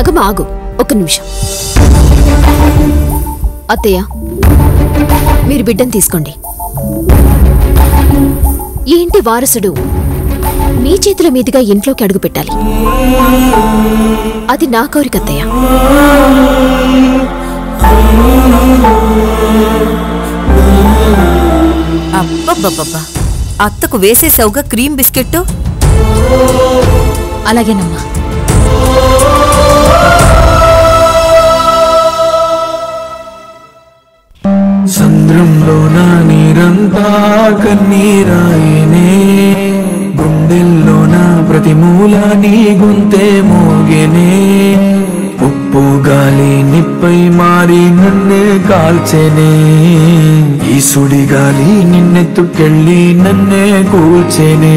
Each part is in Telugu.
నాగమ్మ ఆగు ఒక నిమిషం అత్తయ్య మీరు బిడ్డను తీసుకోండి ఈ ఇంటి వారసుడు మీ చేతుల మీదుగా ఇంట్లోకి అడుగు పెట్టాలి అది నా కోరిక అత్తయ్య అబ్బబ్బబ్బబ్బా అత్తకు వేసేసావుగా క్రీమ్ బిస్కెట్ అలాగేనమ్మా సంద్రంలో నా నీరంతా కన్నీరాయనే గుండెల్లో నా ప్రతి మూల నీ గొంతే మోగెనే ఉప్పు గాలి నిప్పై మారి నన్నే కాల్చెనే ఈ సుడి గాలి నిన్నెత్తుకెళ్ళి నన్నే కూల్చెనే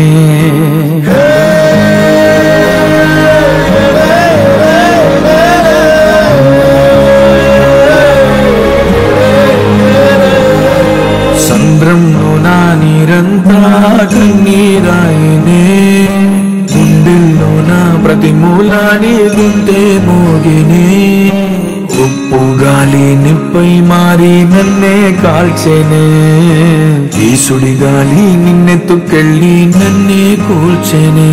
సంద్రంలో నా నీరంతా కన్నీరాయనే గుండెల్లో నా ప్రతి మూలాని గుంటే మోగినే ఉప్పు గాలి నిప్పై మారి నన్నే కాల్చెనే ఈ సుడి గాలి నిన్నెత్తుకెళ్ళి నన్నే కూల్చెనే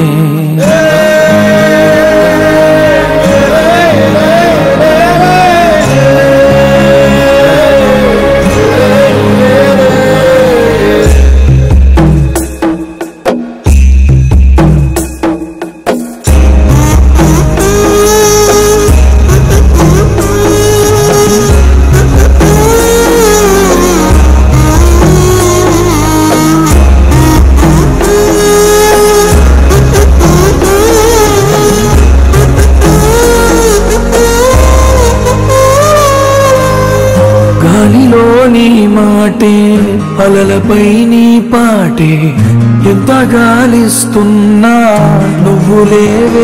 గాలిలో నీ మాటే అలలపై నీ పాటే ఎంత గాలిస్తున్నా నువ్వు లేవే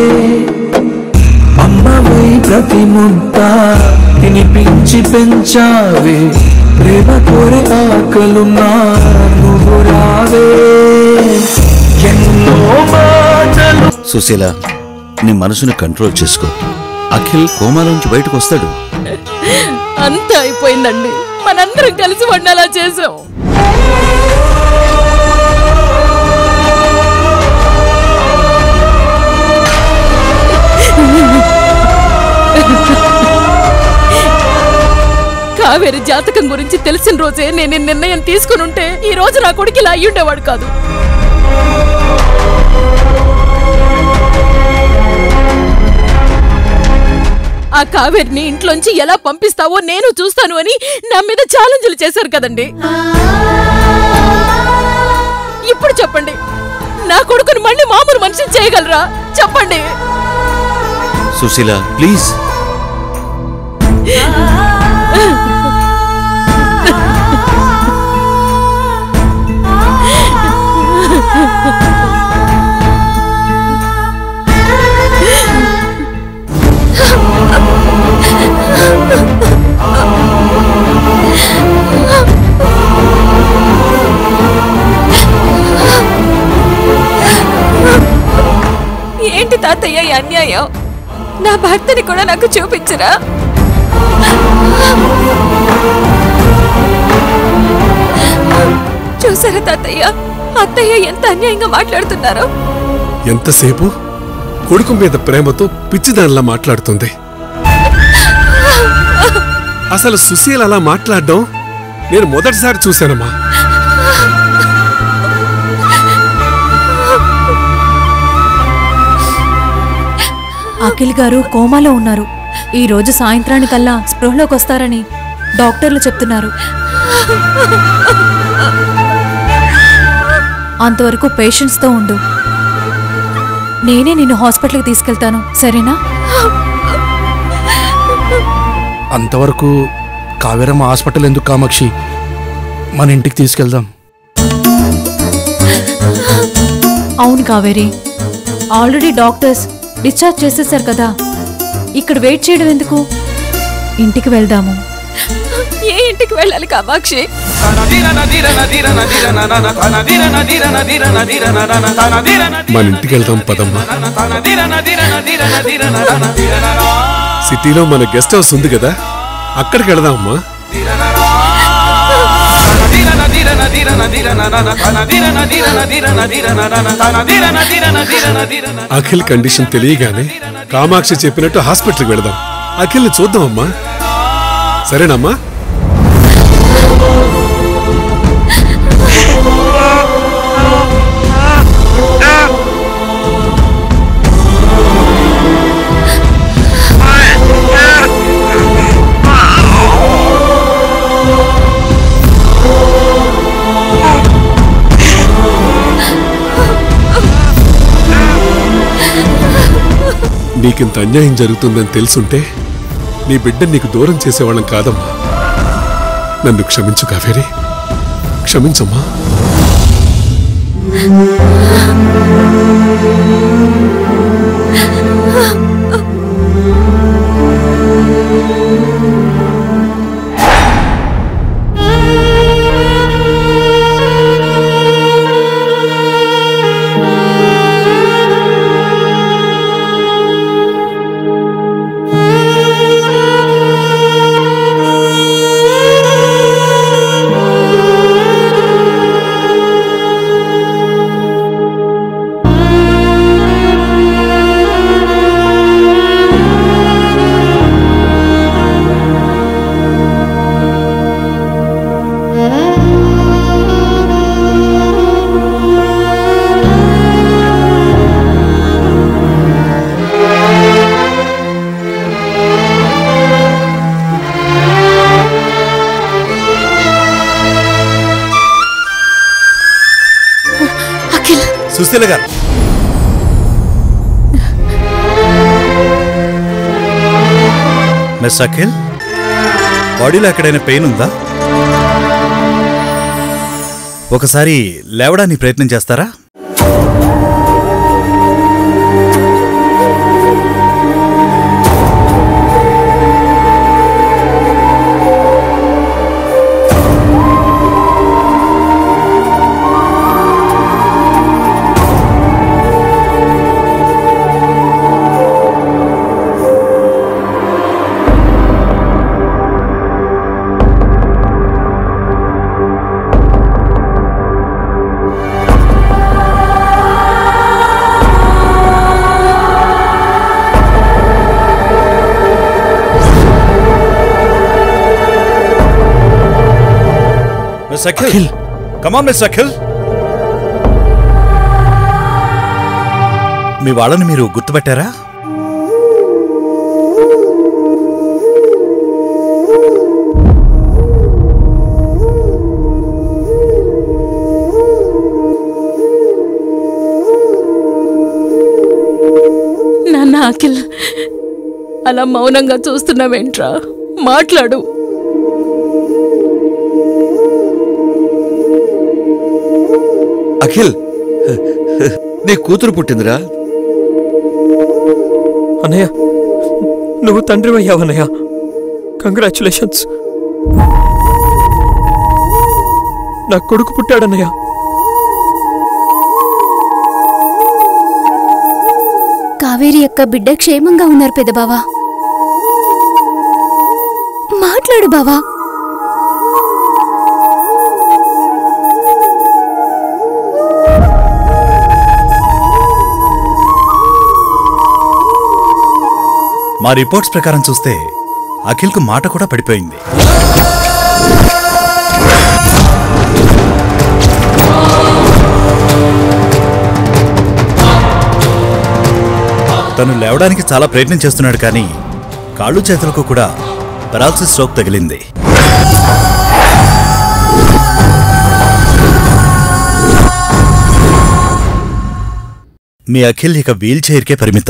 అమ్మవై ప్రతి ముద్ద తినిపించి పెంచావే ప్రేమ కోరే ఆకలున్నా నువ్వు రావే ఎన్నో మాటలు సుశీల నీ మనసుని కంట్రోల్ చేసుకో అఖిల్ కోమాలోంచి బయటకు వస్తాడు అంతా అయిపోయిందండి మనందరం కలిసి వండేలా చేసాం కావేరి జాతకం గురించి తెలిసిన రోజే నేను ఈ నిర్ణయం తీసుకుని ఉంటే ఈ రోజు నా కొడుకు ఇలా అయ్యి ఉండేవాడు కాదు ఆ కావేరిని ఇంట్లోంచి ఎలా పంపిస్తావో నేను చూస్తాను అని నా మీద ఛాలెంజ్లు చేశారు కదండి ఇప్పుడు చెప్పండి నా కొడుకుని మళ్ళీ మామూలు మనిషిని చేయగలరా చెప్పండి సుశీల ప్లీజ్ ఏంటి తాతయ్య ఈ అన్యాయం నా భర్తని కూడా నాకు చూపించరా చూసారా తాతయ్య అత్తయ్య ఎంత అన్యాయంగా మాట్లాడుతున్నారో ఎంతసేపు కొడుకు మీద ప్రేమతో పిచ్చిదానిలా మాట్లాడుతుంది అసలు సుశీల్ అలా మాట్లాడడం నేను మొదటిసారి చూశానమ్మా అఖిల్ గారు కోమాలో ఉన్నారు ఈ రోజు సాయంత్రానికల్లా స్పృహలోకి వస్తారని డాక్టర్లు చెప్తున్నారు అంతవరకు పేషెంట్స్తో ఉండు నేనే నిన్ను హాస్పిటల్కి తీసుకెళ్తాను సరేనా అంతవరకు కావేరమ్మ హాస్పిటల్ ఎందుకు కామాక్షి మన ఇంటికి తీసుకెళ్దాం అవును కావేరి ఆల్రెడీ డాక్టర్స్ డిశ్చార్జ్ చేసేశారు కదా ఇక్కడ వెయిట్ చేయడం ఎందుకు ఇంటికి వెళ్దాము ఏ ఇంటికి వెళ్ళాలి కామాక్షి మన ఇంటికి వెళ్దాం పదమ్మా సిటీలో మన గెస్ట్ హౌస్ ఉంది కదా అక్కడికి వెళదాం అమ్మా అఖిల్ కండిషన్ తెలియగానే కామాక్షి చెప్పినట్టు హాస్పిటల్కి వెళదాం అఖిల్ని చూద్దాం అమ్మా సరేనమ్మా నీకింత అన్యాయం జరుగుతుందని తెలుసుంటే నీ బిడ్డ నీకు దూరం చేసేవాళ్ళం కాదమ్మా నన్ను క్షమించు కావేరి క్షమించమ్మా అఖిల్ సుశీల గారు మిస్ అఖిల్ బాడీలో ఎక్కడైనా పెయిన్ ఉందా ఒకసారి లేవడానికి ప్రయత్నం చేస్తారా Miss Akhil come on Miss Akhil మీ వాళ్ళని మీరు గుర్తుపెట్టారా నాన్న అఖిల్ అలా మౌనంగా చూస్తున్నావేంట్రా మాట్లాడు అఖిల్ నీ కూతురు పుట్టిందిరా అన్నయ్య నువ్వు తండ్రి అయ్యావన్నయ్య కంగ్రాచులేషన్స్ నా కొడుకు పుట్టాడన్నయ్య కావేరి యొక్క బిడ్డ క్షేమంగా ఉన్నారు పెద్ద బావా మాట్లాడు బావా మా రిపోర్ట్స్ ప్రకారం చూస్తే అఖిల్కు మాట కూడా పడిపోయింది తను లేవడానికి చాలా ప్రయత్నం చేస్తున్నాడు కానీ కాళ్ళు చేతులకు కూడా పెరాలసిస్ స్ట్రోక్ తగిలింది మీ అఖిల్ ఇక వీల్ చైర్కే పరిమితం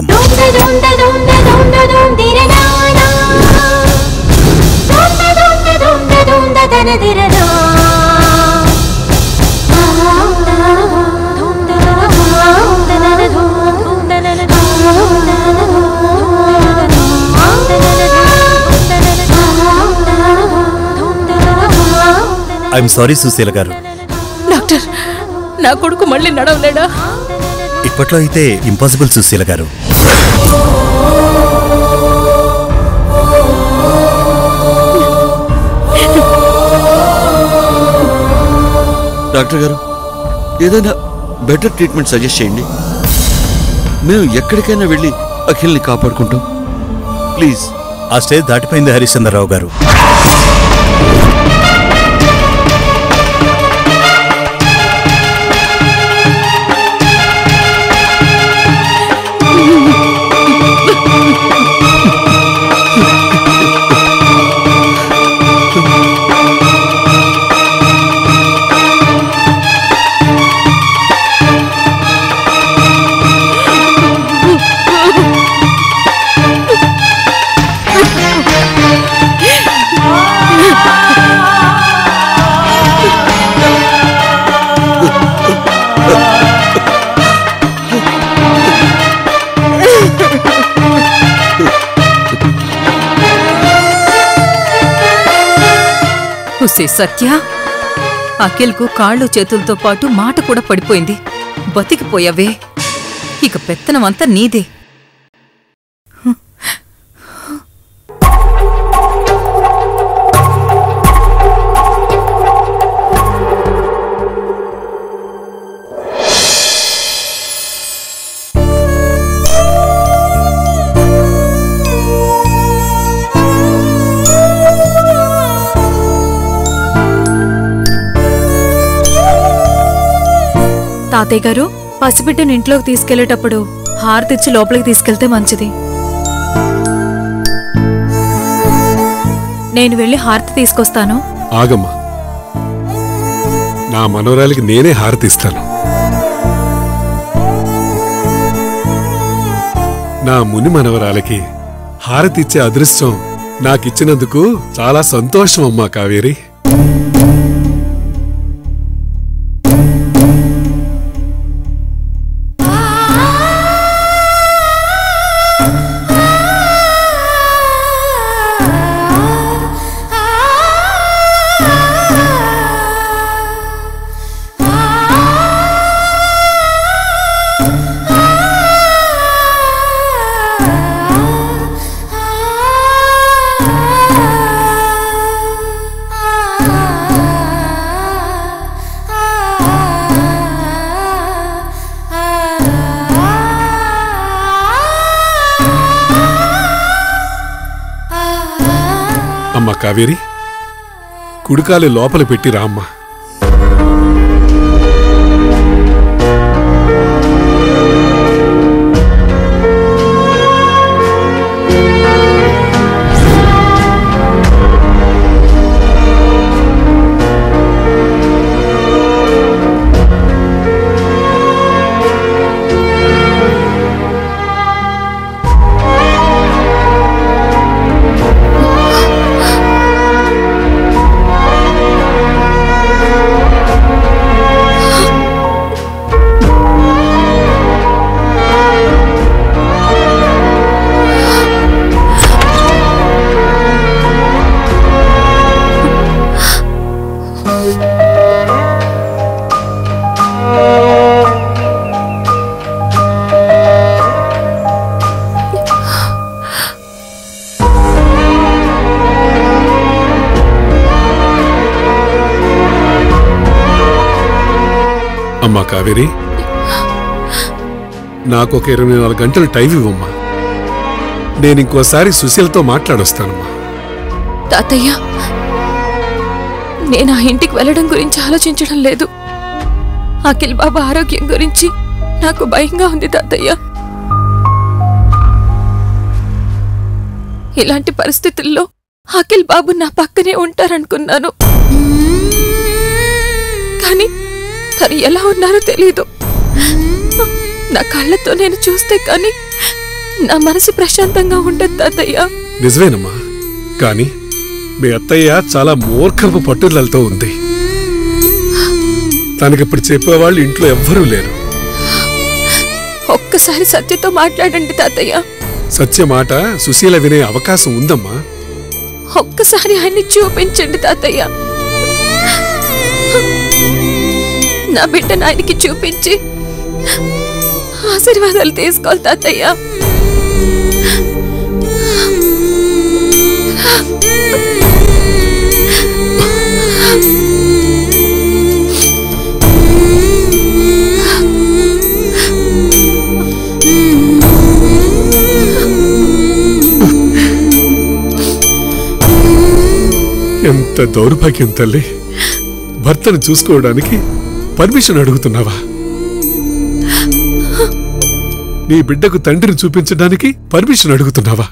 ఆ ఐఎమ్ సారీ సుశీల గారు డాక్టర్ నా కొడుకు మళ్ళీ నడవలేడా ఇప్పట్లో అయితే ఇంపాసిబుల్ సుశీల గారు డాక్టర్ గారు ఏదైనా బెటర్ ట్రీట్మెంట్ సజెస్ట్ చేయండి మేము ఎక్కడికైనా వెళ్ళి అఖిల్ని కాపాడుకుంటాం ప్లీజ్ ఆ స్టేజ్ దాటిపోయింది హరిశ్చంద్రరావు గారు హుసే సత్య అఖిల్కు కాళ్ళు చేతులతో పాటు మాట కూడా పడిపోయింది బతికిపోయావే ఇక పెత్తనమంతా నీదే తాతయ్య గారు పసిబిడ్డను ఇంట్లోకి తీసుకెళ్లేటప్పుడు హారతిచ్చి లోపలికి తీసుకెళ్తే మంచిది నేను వెళ్ళి హారతి తీసుకొస్తాను ఆగమ్మా నా మనోరాలికి నేనే హారతిస్తాను నా ముని మనవరాలకి హారతిచ్చే అదృష్టం నాకిచ్చినందుకు చాలా సంతోషం అమ్మా కావేరి అమ్మా కావేరి కుడికాలు లోపల పెట్టి రామ్మా అమ్మా కావేరి నాకు ఒక ఇరవై నాలుగు గంటలు టైం ఇవ్వమ్మా నేను ఇంకోసారి సుశీలతో మాట్లాడొస్తానమ్మా తాతయ్య నేను ఆ ఇంటికి వెళ్ళడం గురించి ఆలోచించడం లేదు అఖిల్ బాబా ఆరోగ్యం గురించి నాకు భయంగా ఉంది తాతయ్య ఇలాంటి పరిస్థితుల్లో అఖిల్ బాబు నా పక్కనే ఉంటారనుకున్నాను కానీ తను ఎలా ఉన్నారో తెలీదు నా కళ్ళతో నేను చూస్తే కానీ నా మనసు ప్రశాంతంగా ఉండదు తాతయ్య నిజమేనమ్మా కానీ మీ అత్తయ్య చాలా మూర్ఖపు పట్టుదలతో ఉంది తనకిప్పుడు చెప్పేవాళ్ళు ఇంట్లో ఎవ్వరూ లేరు ఒక్కసారి సత్యతో మాట్లాడండి తాతయ్య సత్య మాట సుశీల వినే అవకాశం ఉందమ్మా ఒక్కసారి ఆయన్ని చూపించండి తాతయ్య నా బిడ్డను ఆయనకి చూపించి ఆశీర్వాదాలు తీసుకోవాలి తాతయ్య ఎంత దౌర్భాగ్యం తల్లి భర్తను చూసుకోవడానికి పర్మిషన్ అడుగుతున్నావా నీ బిడ్డకు తండ్రిని చూపించడానికి పర్మిషన్ అడుగుతున్నావా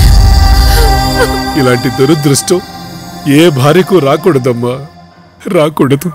ఇలాంటి దురదృష్టం ఏ భార్యకు రాకూడదమ్మా రాకూడదు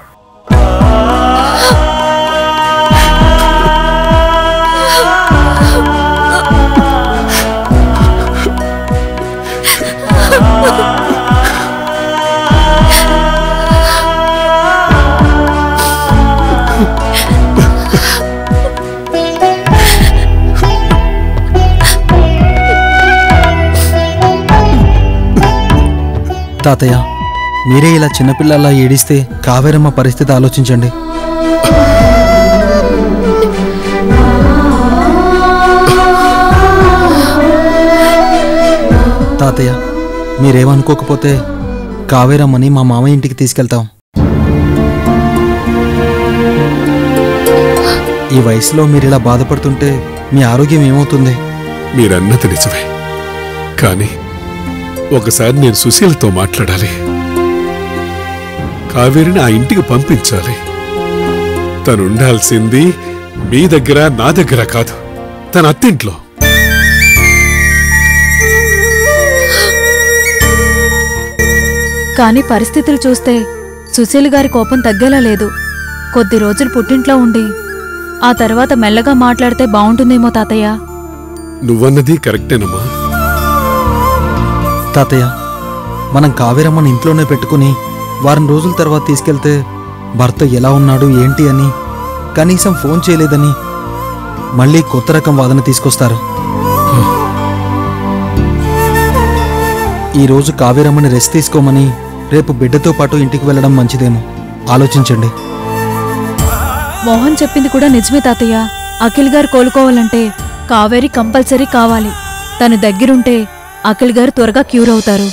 తాతయ్య మీరే ఇలా చిన్నపిల్లలా ఏడిస్తే కావేరమ్మ పరిస్థితి ఆలోచించండి తాతయ్య మీరేమనుకోకపోతే కావేరమ్మని మా మామయ్య ఇంటికి తీసుకెళ్తాం ఈ వయసులో మీరు ఇలా బాధపడుతుంటే మీ ఆరోగ్యం ఏమవుతుంది మీరన్నది నిజమే కానీ ఒకసారి నేను సుశీలతో మాట్లాడాలి కావేరిని ఆ ఇంటికి పంపించాలి తను ఉండాల్సింది మీ దగ్గర నా దగ్గర కాదు తన అత్తింట్లో కానీ పరిస్థితులు చూస్తే సుశీల్ గారి కోపం తగ్గేలా లేదు కొద్ది రోజులు పుట్టింట్లో ఉండి ఆ తర్వాత మెల్లగా మాట్లాడితే బావుంటుందేమో తాతయ్య నువ్వన్నది కరెక్టేనమ్మా తాతయ్య మనం కావేరమ్మని ఇంట్లోనే పెట్టుకుని వారం రోజుల తర్వాత తీసుకెళ్తే భర్త ఎలా ఉన్నాడు ఏంటి అని కనీసం ఫోన్ చేయలేదని మళ్ళీ కొత్త రకం వాదన తీసుకొస్తారు ఈరోజు కావేరమ్మని రెస్ట్ తీసుకోమని రేపు బిడ్డతో పాటు ఇంటికి వెళ్ళడం మంచిదేమో ఆలోచించండి మోహన్ చెప్పింది కూడా నిజమే తాతయ్య అఖిల్ గారు కోలుకోవాలంటే కావేరి కంపల్సరీ కావాలి తను దగ్గరుంటే అఖిల్ గారు త్వరగా క్యూర్ అవుతారు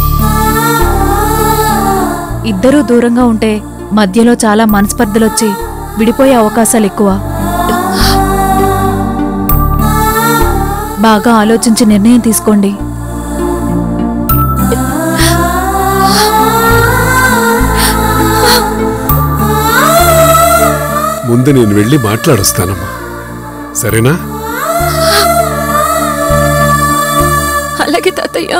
ఇద్దరూ దూరంగా ఉంటే మధ్యలో చాలా మనస్పర్ధలొచ్చి విడిపోయే అవకాశాలు ఎక్కువ బాగా ఆలోచించి నిర్ణయం తీసుకోండి ముందు నేను వెళ్ళి మాట్లాడొస్తానమ్మా సరేనా అలాగే తాతయ్య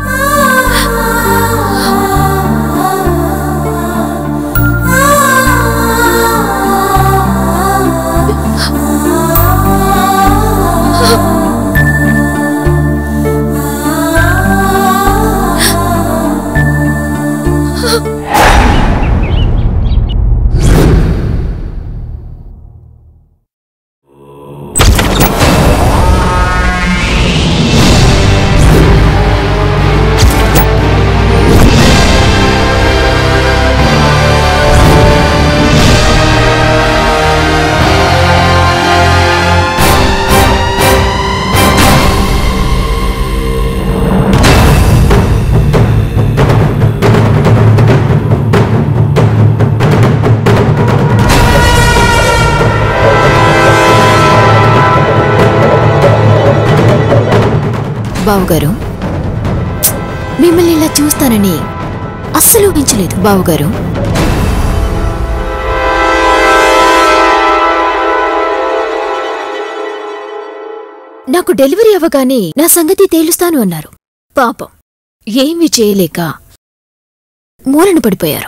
బావుగారు మిమ్మల్ని ఇలా చూస్తానని అస్సలు ఊహించలేదు బావుగారు నాకు డెలివరీ అవ్వగానే నా సంగతి తేలుస్తాను అన్నారు పాపం ఏమీ చేయలేక మూలన పడిపోయారు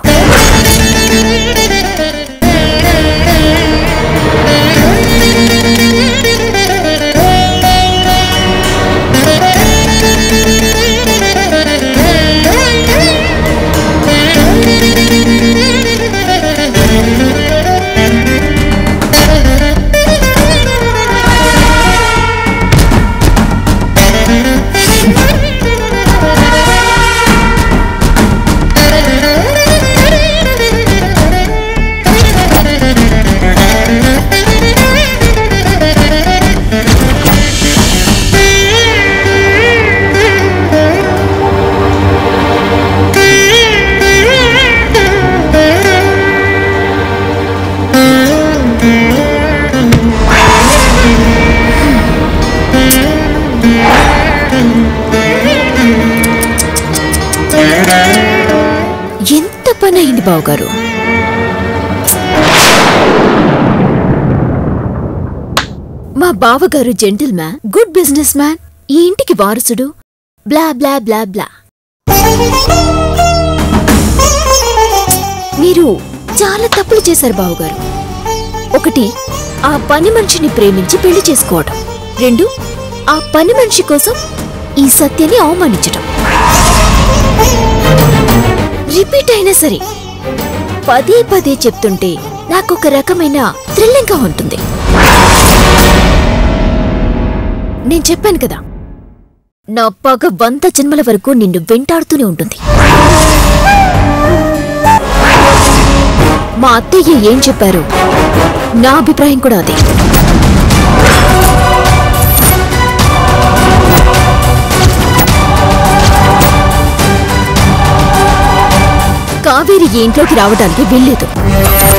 బావగారు మా బావగారు gentleman good businessman ఈ ఇంటికి వారసుడు బ్లా బ్లా బ్లా బ్లా మీరు చాలా తప్పులు చేశారు బావగారు ఒకటి ఆ పని మనిషిని ప్రేమించి పెళ్లి చేసుకోవడం రెండు ఆ పని మనిషి కోసం ఈ సత్యాన్ని అవమానించడం రిపీట్ అయినా సరే పదే పదే చెప్తుంటే నాకొక రకమైన థ్రిల్లింగ్గా ఉంటుంది నేను చెప్పాను కదా నా పగ వంద జన్మల వరకు నిన్ను వెంటాడుతూనే ఉంటుంది మా అత్తయ్య ఏం చెప్పారు నా అభిప్రాయం కూడా అదే కావేరి ఈ ఇంట్లోకి రావడానికి వెళ్ళలేదు